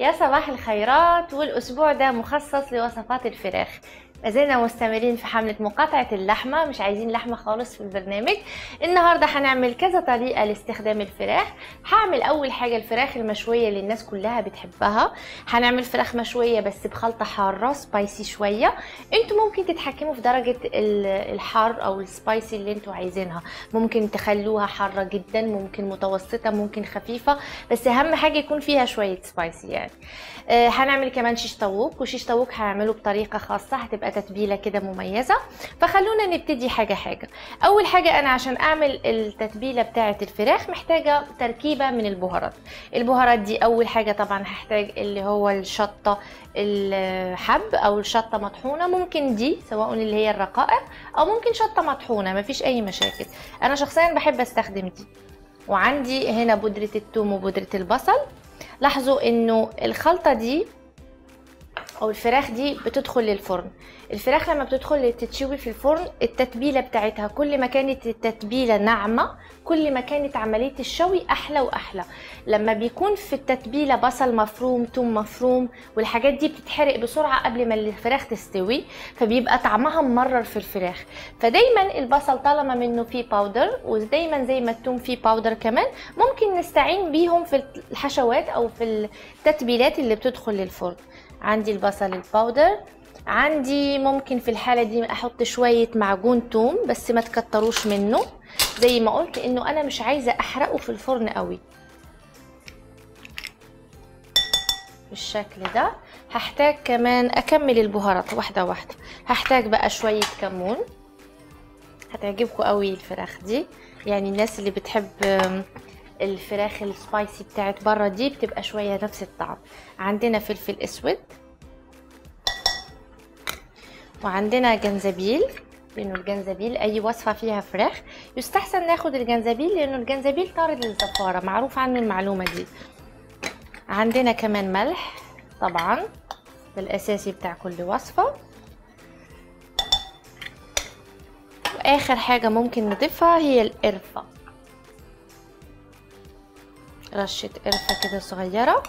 يا صباح الخيرات والأسبوع ده مخصص لوصفات الفراخ ما زلنا مستمرين في حملة مقاطعة اللحمة مش عايزين لحمة خالص في البرنامج النهاردة هنعمل كذا طريقة لاستخدام الفراخ هعمل أول حاجة الفراخ المشوية اللي الناس كلها بتحبها هنعمل فراخ مشوية بس بخلطة حارة سبايسي شوية انتوا ممكن تتحكموا في درجة ال- الحار أو السبايسي اللي انتوا عايزينها ممكن تخلوها حارة جدا ممكن متوسطة ممكن خفيفة بس أهم حاجة يكون فيها شوية سبايسي يعني آه، هنعمل كمان شيش طاووق وشيش طاووق هعمله بطريقه خاصه هتبقى تتبيله كده مميزه فخلونا نبتدي حاجه حاجه اول حاجه انا عشان اعمل التتبيله بتاعه الفراخ محتاجه تركيبه من البهارات البهارات دي اول حاجه طبعا هحتاج اللي هو الشطه الحب او الشطه مطحونه ممكن دي سواء اللي هي الرقائق او ممكن شطه مطحونه مفيش اي مشاكل انا شخصيا بحب استخدم دي وعندي هنا بودره الثوم وبودره البصل لاحظوا انه الخلطه دي او الفراخ دي بتدخل للفرن الفراخ لما بتدخل تتشوي في الفرن التتبيله بتاعتها كل ما كانت التتبيله ناعمه كل ما كانت عمليه الشوي احلى واحلى لما بيكون في التتبيله بصل مفروم توم مفروم والحاجات دي بتتحرق بسرعه قبل ما الفراخ تستوي فبيبقى طعمها ممرر في الفراخ فدايما البصل طالما منه فيه باودر ودايما زي ما التوم فيه باودر كمان ممكن نستعين بيهم في الحشوات او في التتبيلات اللي بتدخل للفرن عندي البصل الباودر عندي ممكن في الحالة دي احط شوية معجون توم بس ما تكتروش منه زي ما قلت انه انا مش عايزة احرقه في الفرن قوي بالشكل ده هحتاج كمان اكمل البهارات واحدة واحدة هحتاج بقى شوية كمون هتعجبكم قوي الفراخ دي يعني الناس اللي بتحب الفراخ السبايسي بتاعت بره دي بتبقى شويه نفس الطعم عندنا فلفل اسود وعندنا جنزبيل لانه الجنزبيل اي وصفه فيها فراخ يستحسن ناخد الجنزبيل لانه الجنزبيل طارد للزفاره معروف عنه المعلومه دي عندنا كمان ملح طبعا ده الاساسي بتاع كل وصفه واخر حاجه ممكن نضيفها هي القرفه رشة قرفة كده صغيرة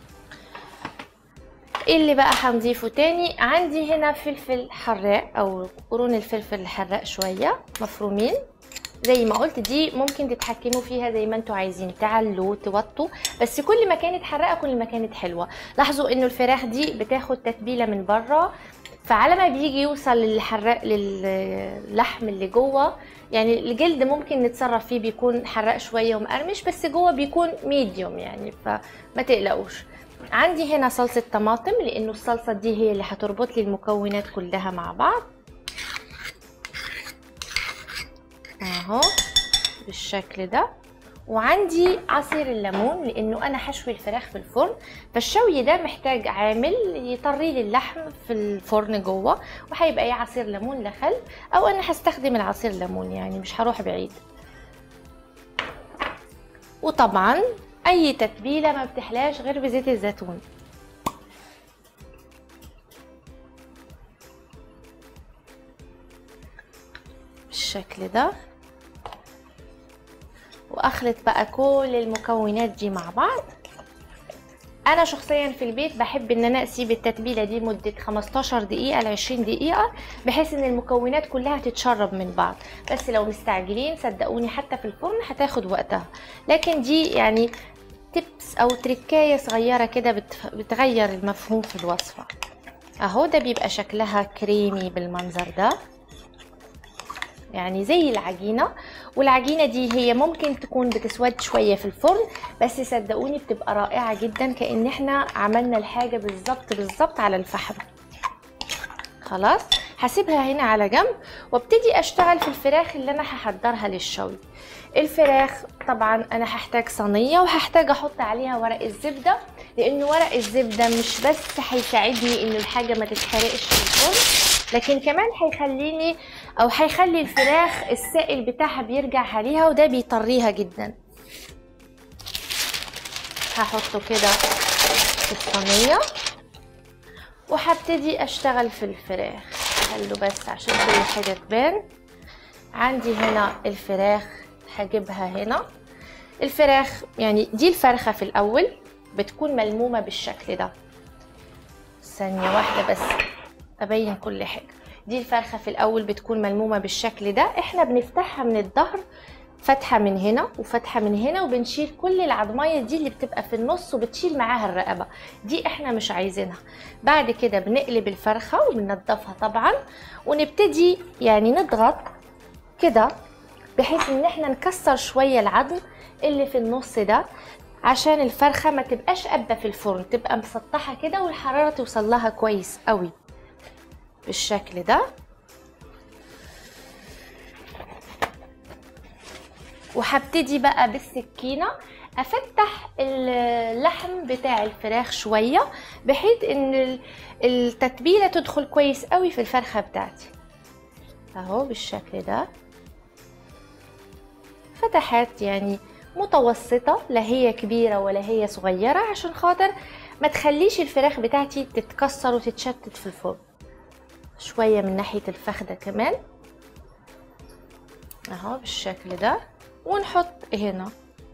ايه اللي بقى هنضيفه تاني عندي هنا فلفل حراق او قرون الفلفل الحراق شوية مفرومين زي ما قلت دي ممكن تتحكموا فيها زي ما انتوا عايزين تعلوا توطوا بس كل ما كانت حراقه كل ما كانت حلوه لاحظوا انه الفراخ دي بتاخد تتبيله من بره فعلى ما بيجي يوصل للحراق للحم اللي جوه يعني الجلد ممكن نتصرف فيه بيكون حراق شويه ومقرمش بس جوه بيكون ميديوم يعني فما تقلقوش عندي هنا صلصه طماطم لانه الصلصه دي هي اللي هتربط لي المكونات كلها مع بعض اهو بالشكل ده وعندي عصير الليمون لانه انا هشوي الفراخ في الفرن فالشوي ده محتاج عامل يطري لي اللحم في الفرن جوه وهيبقى ايه عصير ليمون لخل او انا هستخدم العصير ليمون يعني مش هروح بعيد وطبعا اي تتبيله ما بتحلاش غير بزيت الزيتون بالشكل ده واخلط بقى كل المكونات دي مع بعض انا شخصيا في البيت بحب ان انا اسيب التتبيله دي مده 15 دقيقه ل 20 دقيقه بحيث ان المكونات كلها تتشرب من بعض بس لو مستعجلين صدقوني حتى في الفرن هتاخد وقتها لكن دي يعني تبس او تركايه صغيره كده بتغير المفهوم في الوصفه اهو ده بيبقى شكلها كريمي بالمنظر ده يعني زي العجينة والعجينة دي هي ممكن تكون بتسود شوية في الفرن بس صدقوني بتبقى رائعة جدا كأن احنا عملنا الحاجة بالظبط بالظبط على الفحم خلاص هسيبها هنا على جنب وابتدي اشتغل في الفراخ اللي انا هحضرها للشوي الفراخ طبعا انا هحتاج صينيه وهحتاج احط عليها ورق الزبده لان ورق الزبده مش بس هيساعدني ان الحاجه ما تتحرقش في الفرن لكن كمان هيخليني او هيخلي الفراخ السائل بتاعها بيرجع عليها وده بيطريها جدا هحطه كده في الصينيه وهبتدي اشتغل في الفراخ خلوا بس عشان كل حاجه تبان عندي هنا الفراخ هجيبها هنا الفراخ يعني دي الفرخه في الاول بتكون ملمومة بالشكل ده ثانية واحدة بس ابين كل حاجة دي الفرخة في الاول بتكون ملمومة بالشكل ده احنا بنفتحها من الظهر فتحة من هنا وفتحة من هنا وبنشيل كل العظمية دي اللي بتبقى في النص وبتشيل معاها الرقبة دي احنا مش عايزينها بعد كده بنقلب الفرخة وبننضفها طبعا ونبتدي يعني نضغط كده بحيث ان احنا نكسر شوية العظم اللي في النص ده عشان الفرخة ما تبقاش قابة في الفرن تبقى مسطحة كده والحرارة توصل لها كويس قوي بالشكل ده وهبتدي بقى بالسكينة افتح اللحم بتاع الفراخ شوية بحيث ان التتبيلة تدخل كويس قوي في الفرخة بتاعتي اهو بالشكل ده فتحات يعني متوسطة لا هي كبيرة ولا هي صغيرة عشان خاطر ما تخليش الفراخ بتاعتي تتكسر وتتشتت في الفرن شوية من ناحية الفخدة كمان اهو بالشكل ده ونحط هنا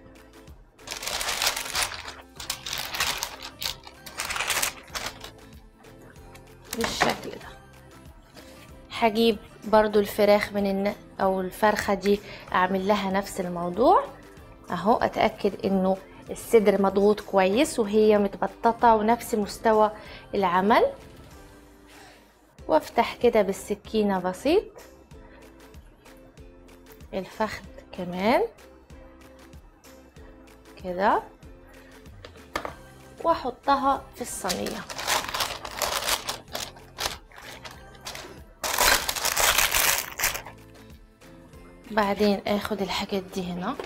بالشكل ده هجيب برضو الفراخ من الن... او الفرخة دي اعمل لها نفس الموضوع اهو اتأكد انه الصدر مضغوط كويس وهي متبططة ونفس مستوى العمل وافتح كده بالسكينة بسيط الفخذ كمان كده واحطها في الصينيه بعدين اخد الحاجات دي هنا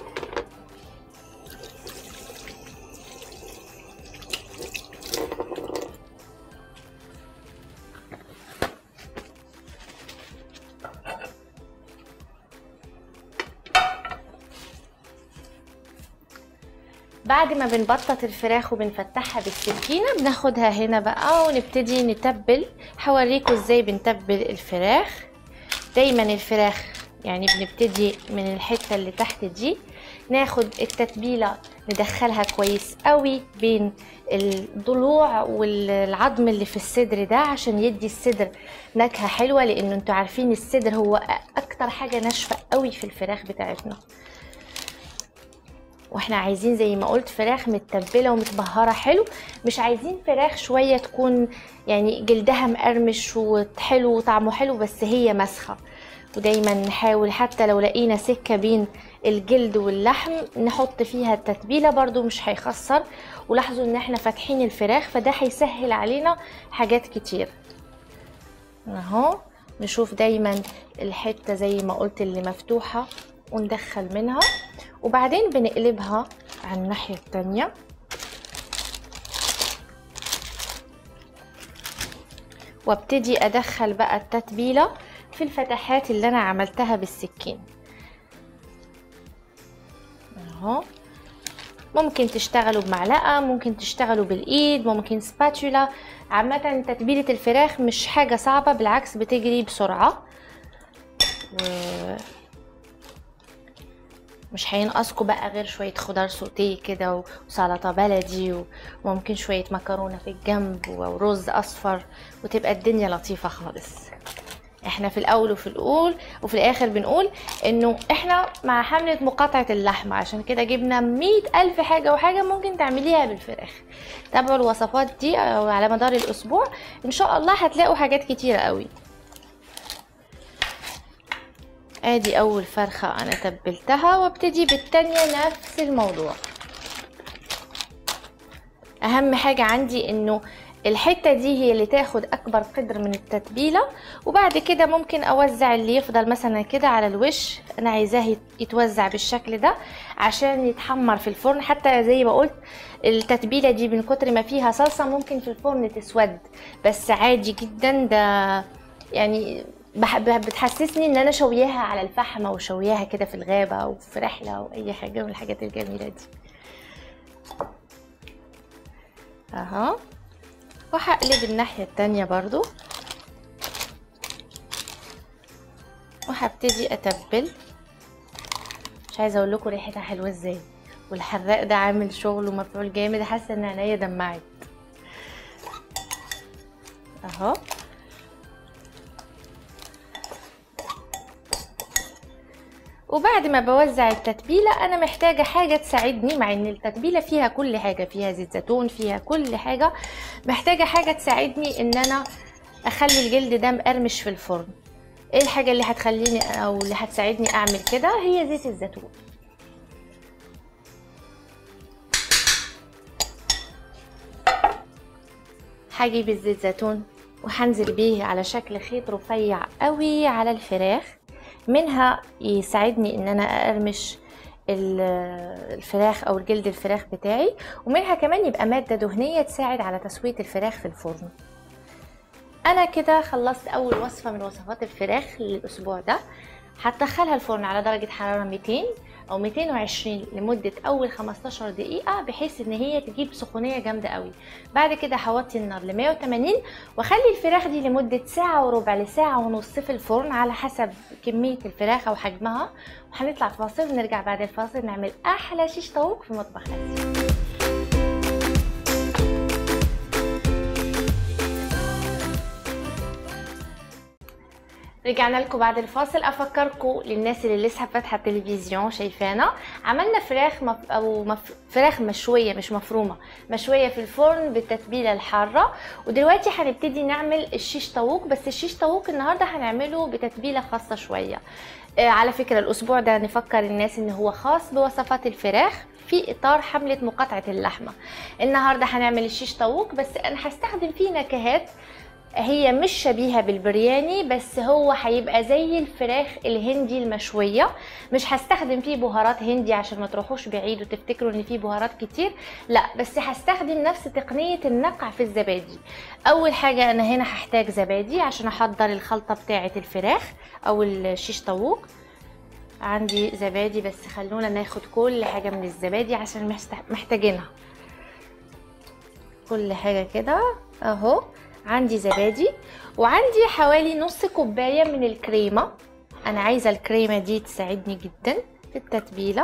بعد ما بنبطط الفراخ وبنفتحها بالسكينة بناخدها هنا بقى ونبتدي نتبل هوريكم ازاي بنتبل الفراخ دايما الفراخ يعني بنبتدي من الحتة اللي تحت دي ناخد التتبيلة ندخلها كويس قوي بين الضلوع والعظم اللي في الصدر ده عشان يدي الصدر نكهة حلوة لانه انتوا عارفين الصدر هو اكتر حاجة ناشفة قوي في الفراخ بتاعتنا واحنا عايزين زي ما قلت فراخ متبله ومتبهره حلو مش عايزين فراخ شويه تكون يعني جلدها مقرمش وحلو وطعمه حلو بس هي مسخه ودايما نحاول حتى لو لقينا سكه بين الجلد واللحم نحط فيها التتبيله برضو مش هيخسر ولاحظوا ان احنا فاتحين الفراخ فده هيسهل علينا حاجات كتير اهو نشوف دايما الحته زي ما قلت اللي مفتوحه وندخل منها وبعدين بنقلبها على الناحية التانية وابتدي ادخل بقى التتبيلة في الفتحات اللي انا عملتها بالسكين اهو ممكن تشتغلوا بمعلقة ممكن تشتغلوا بالايد ممكن سباتولا عامة تتبيلة الفراخ مش حاجة صعبة بالعكس بتجري بسرعة و... مش هينقصكوا بقى غير شوية خضار سوتيه كده وسلطة بلدي وممكن شوية مكرونة في الجنب ورز أصفر وتبقى الدنيا لطيفة خالص احنا في الاول وفي الاول وفي الاخر بنقول انه احنا مع حملة مقاطعة اللحمة عشان كده جبنا مية الف حاجة وحاجة ممكن تعمليها بالفراخ تابعوا الوصفات دي على مدار الاسبوع ان شاء الله هتلاقوا حاجات كتيرة قوي ادي اول فرخة انا تبلتها وابتدي بالتانية نفس الموضوع اهم حاجة عندي انه الحتة دي هي اللي تاخد اكبر قدر من التتبيلة وبعد كده ممكن اوزع اللي يفضل مثلا كده على الوش انا عايزاه يتوزع بالشكل ده عشان يتحمر في الفرن حتى زي ما قلت التتبيلة دي من كتر ما فيها صلصة ممكن في الفرن تسود بس عادي جدا ده يعني بتحسسني ان انا شوياها على الفحم او شوياها كده في الغابه او في رحله او اي حاجه من الحاجات الجميله دي اها وهقلب الناحيه التانية برضو وهبتدي اتبل مش عايزه اقول لكم ريحتها حلوه ازاي والحراق ده عامل شغل ومفعول جامد حاسه ان عينيا دمعت اهو وبعد ما بوزع التتبيلة أنا محتاجة حاجة تساعدني مع إن التتبيلة فيها كل حاجة فيها زيت زيتون فيها كل حاجة محتاجة حاجة تساعدني إن أنا أخلي الجلد ده مقرمش في الفرن إيه الحاجة اللي هتخليني أو اللي هتساعدني أعمل كده هي زيت الزيتون هجيب الزيت زيتون وهنزل بيه على شكل خيط رفيع قوي على الفراخ منها يساعدني ان انا اقرمش الفراخ او الجلد الفراخ بتاعي ومنها كمان يبقى ماده دهنيه تساعد على تسويه الفراخ في الفرن انا كده خلصت اول وصفه من وصفات الفراخ للاسبوع ده هتدخلها الفرن على درجه حراره 200 او 220 لمده اول 15 دقيقه بحيث ان هي تجيب سخونيه جامده قوي بعد كده هوطي النار ل 180 واخلي الفراخ دي لمده ساعه وربع لساعه ونص في الفرن على حسب كميه الفراخ او حجمها وهنطلع فاصل ونرجع بعد الفاصل نعمل احلى شيش طاووق في مطبخ اسيا رجعنا لكم بعد الفاصل افكركم للناس اللي لسه فاتحه التلفزيون شايفانا عملنا فراخ مف... او مف... فراخ مشويه مش مفرومه مشويه في الفرن بالتتبيله الحاره ودلوقتي هنبتدي نعمل الشيش طاووق بس الشيش طاووق النهارده هنعمله بتتبيله خاصه شويه آه على فكره الاسبوع ده نفكر الناس ان هو خاص بوصفات الفراخ في اطار حمله مقاطعه اللحمه النهارده هنعمل الشيش طاووق بس انا هستخدم فيه نكهات هي مش شبيهة بالبرياني بس هو هيبقى زي الفراخ الهندي المشوية مش هستخدم فيه بهارات هندي عشان ما تروحوش بعيد وتفتكروا ان فيه بهارات كتير لا بس هستخدم نفس تقنية النقع في الزبادي اول حاجة انا هنا هحتاج زبادي عشان احضر الخلطة بتاعة الفراخ او الشيش طاووق عندي زبادي بس خلونا ناخد كل حاجة من الزبادي عشان محتاجينها كل حاجة كده اهو عندي زبادي وعندي حوالي نص كوباية من الكريمة انا عايزة الكريمة دي تساعدني جدا في التتبيلة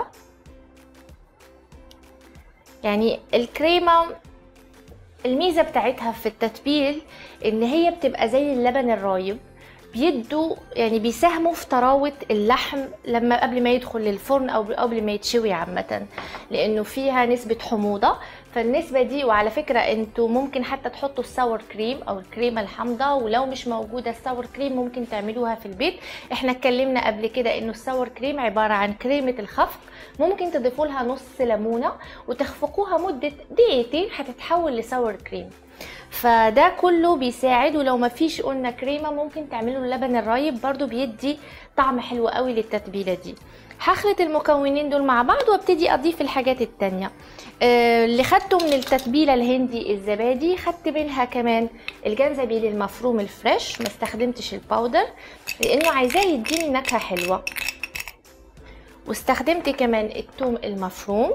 يعني الكريمة الميزة بتاعتها في التتبيل ان هي بتبقى زي اللبن الرايب بيدوا يعني بيساهموا في طراوة اللحم لما قبل ما يدخل للفرن او قبل ما يتشوي عامة لانه فيها نسبة حموضة فالنسبة دي وعلى فكرة انتوا ممكن حتى تحطوا الساور كريم او الكريمة الحامضة ولو مش موجودة الساور كريم ممكن تعملوها في البيت احنا اتكلمنا قبل كده انه الساور كريم عبارة عن كريمة الخفق ممكن تضيفوا لها نص ليمونة وتخفقوها مدة دقيقتين هتتحول لساور كريم فده كله بيساعد ولو ما فيش قلنا كريمه ممكن تعملوا اللبن الرايب برضو بيدي طعم حلو قوي للتتبيله دي هخلط المكونين دول مع بعض وابتدي اضيف الحاجات التانية آه، اللي خدته من التتبيله الهندي الزبادي خدت منها كمان الجنزبيل المفروم الفريش ما استخدمتش الباودر لانه عايزاه يديني نكهه حلوه واستخدمت كمان الثوم المفروم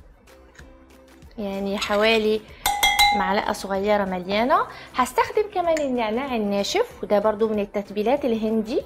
يعني حوالي معلقه صغيره مليانه هستخدم كمان النعناع الناشف وده برضو من التتبيلات الهندي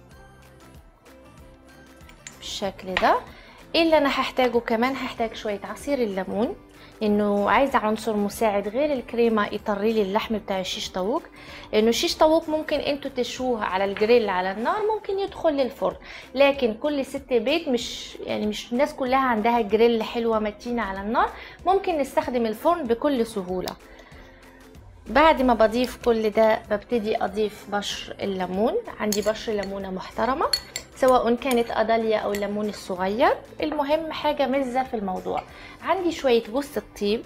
بالشكل ده ايه اللي انا هحتاجه كمان هحتاج شويه عصير الليمون انه عايزه عنصر مساعد غير الكريمه يطري لي اللحم بتاع الشيش طاووق لانه الشيش طاووق ممكن انتوا تشوه على الجريل على النار ممكن يدخل للفرن لكن كل ست بيت مش يعني مش الناس كلها عندها جريل حلوه متينه على النار ممكن نستخدم الفرن بكل سهوله بعد ما بضيف كل ده ببتدي اضيف بشر الليمون عندي بشر ليمونه محترمه سواء كانت أداليا أو الليمون الصغير المهم حاجة مزة في الموضوع عندي شوية جوز الطيب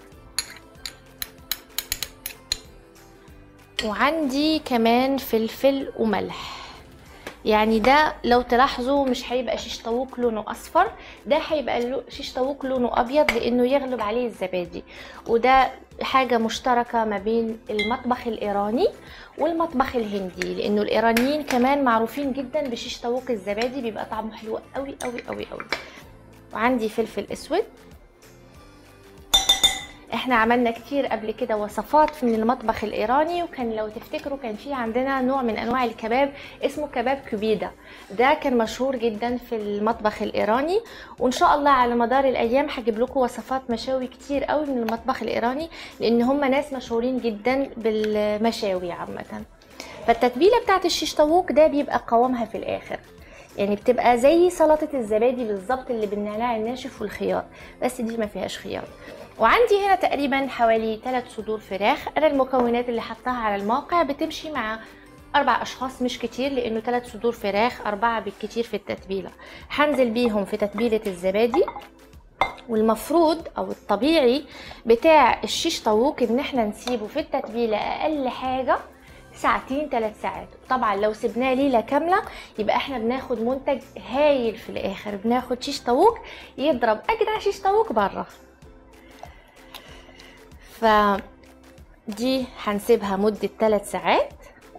وعندي كمان فلفل وملح يعني ده لو تلاحظوا مش هيبقى شيش طاووق لونه اصفر ده هيبقى شيش طاووق لونه ابيض لانه يغلب عليه الزبادي وده حاجه مشتركه ما بين المطبخ الايراني والمطبخ الهندي لانه الايرانيين كمان معروفين جدا بشيش طاووق الزبادي بيبقى طعمه حلو قوي قوي قوي قوي وعندي فلفل اسود احنا عملنا كتير قبل كده وصفات من المطبخ الايراني وكان لو تفتكروا كان في عندنا نوع من انواع الكباب اسمه كباب كبيده ده كان مشهور جدا في المطبخ الايراني وان شاء الله على مدار الايام هجيب لكم وصفات مشاوي كتير قوي من المطبخ الايراني لان هم ناس مشهورين جدا بالمشاوي عامه فالتتبيله بتاعت الشيش طاووق ده بيبقى قوامها في الاخر يعني بتبقى زي سلطه الزبادي بالظبط اللي بالنعناع الناشف والخيار بس دي ما فيهاش خيار وعندي هنا تقريبا حوالي 3 صدور فراخ انا المكونات اللي حطاها على الموقع بتمشي مع اربع اشخاص مش كتير لانه ثلاث صدور فراخ اربعه بالكتير في التتبيله هنزل بيهم في تتبيله الزبادي والمفروض او الطبيعي بتاع الشيش طاووق ان احنا نسيبه في التتبيله اقل حاجه ساعتين ثلاث ساعات طبعا لو سبناه ليله كامله يبقى احنا بناخد منتج هايل في الاخر بناخد شيش طاووق يضرب اجدع شيش طاووق بره ف دي هنسيبها مدة 3 ساعات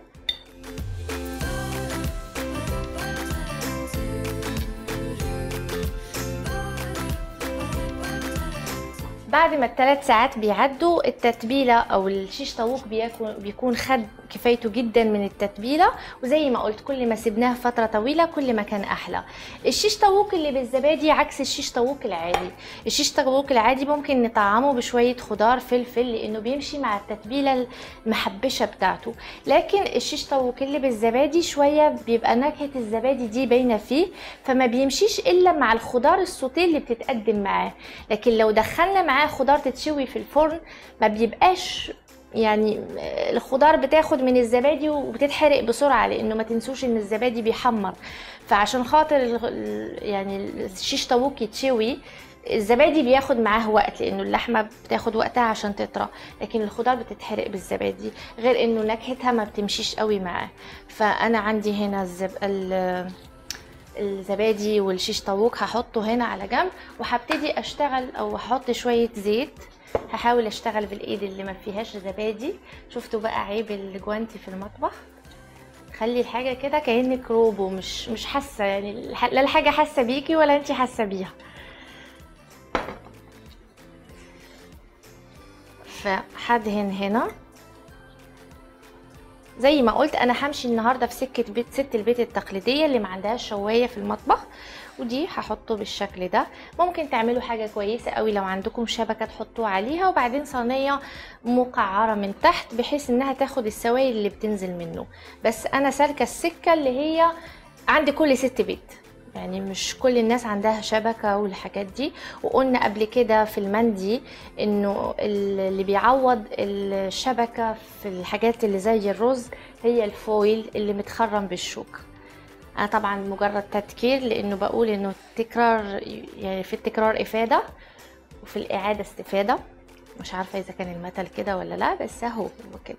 بعد ما الثلاث ساعات بيعدوا التتبيله او الشيش طاووق بيكون بيكون خد كفايته جدا من التتبيله وزي ما قلت كل ما سبناه فتره طويله كل ما كان احلى الشيش طاووق اللي بالزبادي عكس الشيش طاووق العادي الشيش طاووق العادي ممكن نطعمه بشويه خضار فلفل لانه بيمشي مع التتبيله المحبشه بتاعته لكن الشيش طاووق اللي بالزبادي شويه بيبقى نكهه الزبادي دي باينه فيه فما بيمشيش الا مع الخضار السوتيه اللي بتتقدم معاه لكن لو دخلنا معاه خضار تتشوي في الفرن ما بيبقاش يعني الخضار بتاخد من الزبادي وبتتحرق بسرعه لانه ما تنسوش ان الزبادي بيحمر فعشان خاطر يعني الشيش طاووق يتشوي الزبادي بياخد معاه وقت لانه اللحمه بتاخد وقتها عشان تطرى لكن الخضار بتتحرق بالزبادي غير انه نكهتها ما بتمشيش قوي معاه فانا عندي هنا الزب... الزبادي والشيش طاووق هحطه هنا على جنب وهبتدي اشتغل او احط شويه زيت هحاول اشتغل بالايد اللي ما فيهاش زبادي شفتوا بقى عيب الجوانتي في المطبخ خلي الحاجه كده كانك روبو مش مش حاسه يعني لا الحاجه حاسه بيكي ولا انت حاسه بيها فهدهن هنا زي ما قلت انا همشي النهارده في سكه بيت ست البيت التقليديه اللي ما عندهاش شوايه في المطبخ ودي هحطه بالشكل ده ممكن تعملوا حاجه كويسه قوي لو عندكم شبكه تحطوه عليها وبعدين صينيه مقعره من تحت بحيث انها تاخد السوائل اللي بتنزل منه بس انا سالكه السكه اللي هي عند كل ست بيت يعني مش كل الناس عندها شبكة والحاجات دي وقلنا قبل كده في المندي انه اللي بيعوض الشبكة في الحاجات اللي زي الرز هي الفويل اللي متخرم بالشوك انا طبعا مجرد تذكير لانه بقول انه التكرار يعني في التكرار افادة وفي الاعادة استفادة مش عارفة اذا كان المثل كده ولا لا بس اهو كده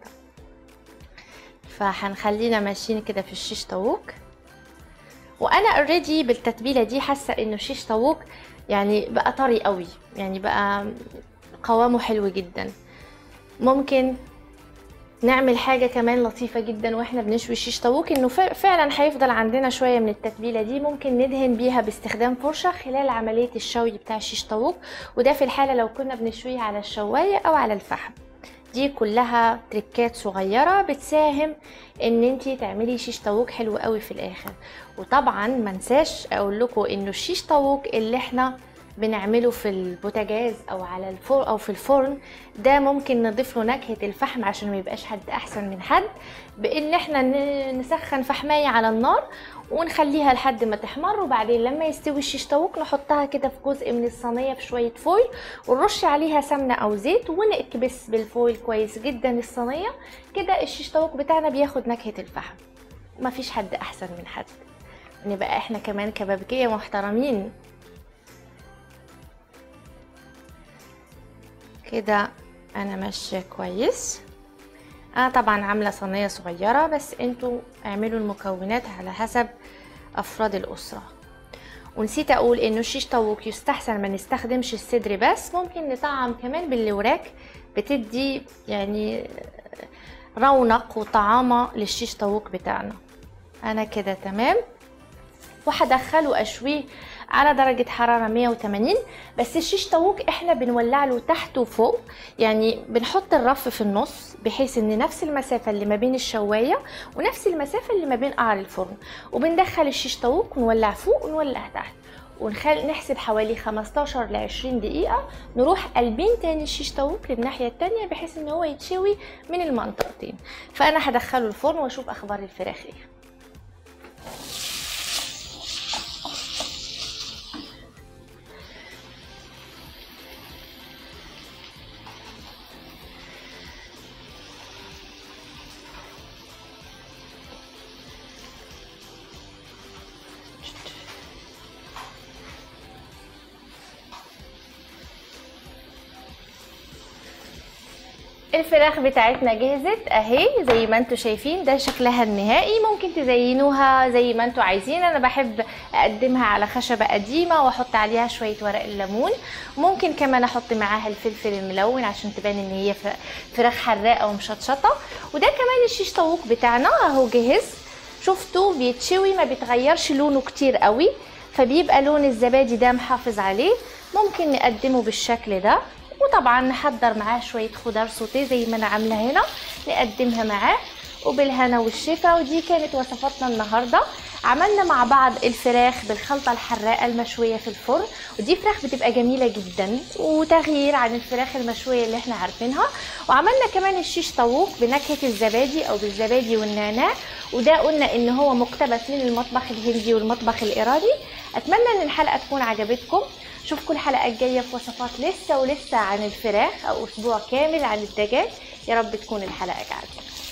فهنخلينا ماشيين كده في الشيش طاووق وانا اوريدي بالتتبيله دي حاسه انه شيش طاووق يعني بقى طري قوي يعني بقى قوامه حلو جدا ممكن نعمل حاجه كمان لطيفه جدا واحنا بنشوي الشيش طاووق انه فعلا هيفضل عندنا شويه من التتبيله دي ممكن ندهن بيها باستخدام فرشه خلال عمليه الشوي بتاع الشيش طاووق وده في الحاله لو كنا بنشويه على الشوايه او على الفحم دي كلها تريكات صغيرة بتساهم ان انتي تعملي شيش طاووق حلو قوي في الاخر وطبعا منساش اقول لكم انه الشيش طاووق اللي احنا بنعمله في البوتاجاز او على الفرن او في الفرن ده ممكن نضيف له نكهه الفحم عشان ما يبقاش حد احسن من حد بان احنا نسخن فحمايه على النار ونخليها لحد ما تحمر وبعدين لما يستوي الشيش طاووق نحطها كده في جزء من الصينيه في شويه فويل ونرش عليها سمنه او زيت ونكبس بالفويل كويس جدا الصينيه كده الشيش طاووق بتاعنا بياخد نكهه الفحم مفيش حد احسن من حد نبقى احنا كمان كبابجيه محترمين كده انا ماشيه كويس انا طبعا عامله صينيه صغيره بس انتوا اعملوا المكونات على حسب افراد الاسره ونسيت اقول انه الشيش طاووق يستحسن ما نستخدمش الصدر بس ممكن نطعم كمان بالوراك بتدي يعني رونق وطعامه للشيش طاووق بتاعنا انا كده تمام وهدخله اشويه على درجة حرارة 180 بس الشيش طاووق احنا بنولع له تحت وفوق يعني بنحط الرف في النص بحيث ان نفس المسافة اللي ما بين الشواية ونفس المسافة اللي ما بين قعر الفرن وبندخل الشيش طاووق ونولع فوق ونولع تحت ونخل نحسب حوالي 15 ل 20 دقيقة نروح قلبين تاني الشيش طاووق للناحية التانية بحيث ان هو يتشوي من المنطقتين فانا هدخله الفرن واشوف اخبار الفراخ ايه الفراخ بتاعتنا جهزت اهي زي ما انتم شايفين ده شكلها النهائي ممكن تزينوها زي ما انتم عايزين انا بحب اقدمها على خشبه قديمه واحط عليها شويه ورق الليمون ممكن كمان احط معاها الفلفل الملون عشان تبان ان هي فراخ حراقه ومشطشطه وده كمان الشيش طاووق بتاعنا اهو جهز شفتوا بيتشوي ما بيتغيرش لونه كتير قوي فبيبقى لون الزبادي ده محافظ عليه ممكن نقدمه بالشكل ده وطبعا نحضر معاه شويه خضار سوتيه زي ما انا عامله هنا نقدمها معاه وبالهنا والشفا ودي كانت وصفاتنا النهارده عملنا مع بعض الفراخ بالخلطه الحراقه المشويه في الفرن ودي فراخ بتبقى جميله جدا وتغيير عن الفراخ المشويه اللي احنا عارفينها وعملنا كمان الشيش طاووق بنكهه الزبادي او بالزبادي والنعناع وده قلنا ان هو مقتبس من المطبخ الهندي والمطبخ الايراني اتمنى ان الحلقه تكون عجبتكم اشوفكم الحلقه الجايه في وصفات لسه ولسه عن الفراخ او اسبوع كامل عن الدجاج يا رب تكون الحلقه عجبتكم